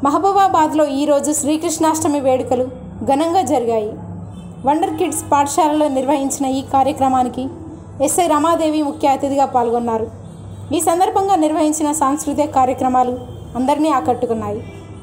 మహబూబాబాద్లో ఈరోజు శ్రీకృష్ణాష్టమి వేడుకలు ఘనంగా జరిగాయి వండర్ కిడ్స్ పాఠశాలలో నిర్వహించిన ఈ కార్యక్రమానికి ఎస్ఐ రమాదేవి ముఖ్య అతిథిగా పాల్గొన్నారు ఈ సందర్భంగా నిర్వహించిన సాంస్కృతిక కార్యక్రమాలు అందరినీ ఆకట్టుకున్నాయి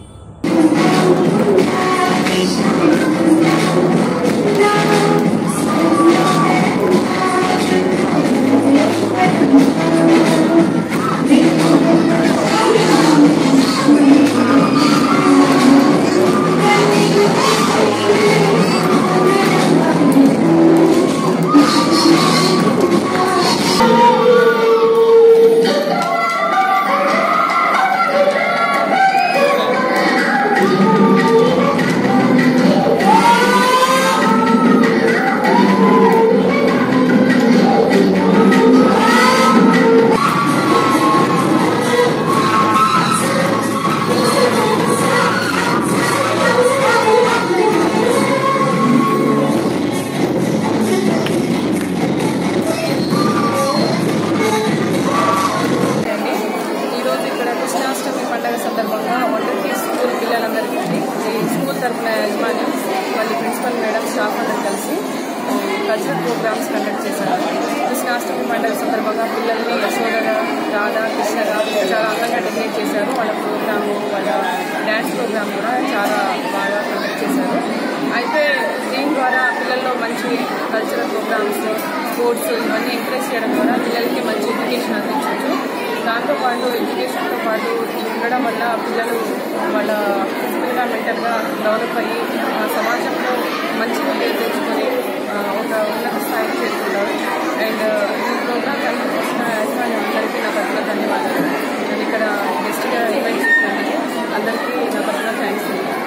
అండి ఈరోజు ఇక్కడ కృష్ణాష్టమి పండుగ సందర్భంగా వండర్కి స్కూల్ పిల్లలందరికీ ఈ స్కూల్ తరఫున యజమాని మళ్ళీ ప్రిన్సిపల్ మేడం స్టాఫ్ అందరూ కలిసి కల్చరల్ ప్రోగ్రామ్స్ కండక్ట్ చేశారు కృష్ణాష్టమి పండుగ సందర్భంగా పిల్లల్ని యశోదగా రాధా కృష్ణగా చాలా అందంగా డెకరేట్ చేశారు వాళ్ళ ప్రోగ్రాము వాళ్ళ డ్యాన్స్ ప్రోగ్రామ్ కూడా చాలా బాగా కండక్ట్ చేశారు అయితే దీని ద్వారా పిల్లల్లో మంచి కల్చరల్ ప్రోగ్రామ్స్ స్పోర్ట్స్ ఇవన్నీ ఎంకరేజ్ చేయడం ద్వారా పిల్లలకి మంచి ఎడ్యుకేషన్ అందించవచ్చు దాంతోపాటు ఎడ్యుకేషన్తో పాటు ఇది ఉండడం వల్ల పిల్లలు వాళ్ళ ఫిజికల్గా మెంటల్గా డెవలప్ అయ్యి ఆ, సమాజంలో మంచిగా పేరు తెచ్చుకొని ఆ, ఒక ఉన్నత స్థాయికి చేరుకుంటారు అండ్ ఈ ప్రోగ్రామ్ కండక్ట్ చేసిన యజమాని అందరికీ నా తరఫున ధన్యవాదాలు నేను ఇక్కడ గెస్ట్గా ఇన్వైట్ చేసినందుకు అందరికీ నా తరఫున థ్యాంక్స్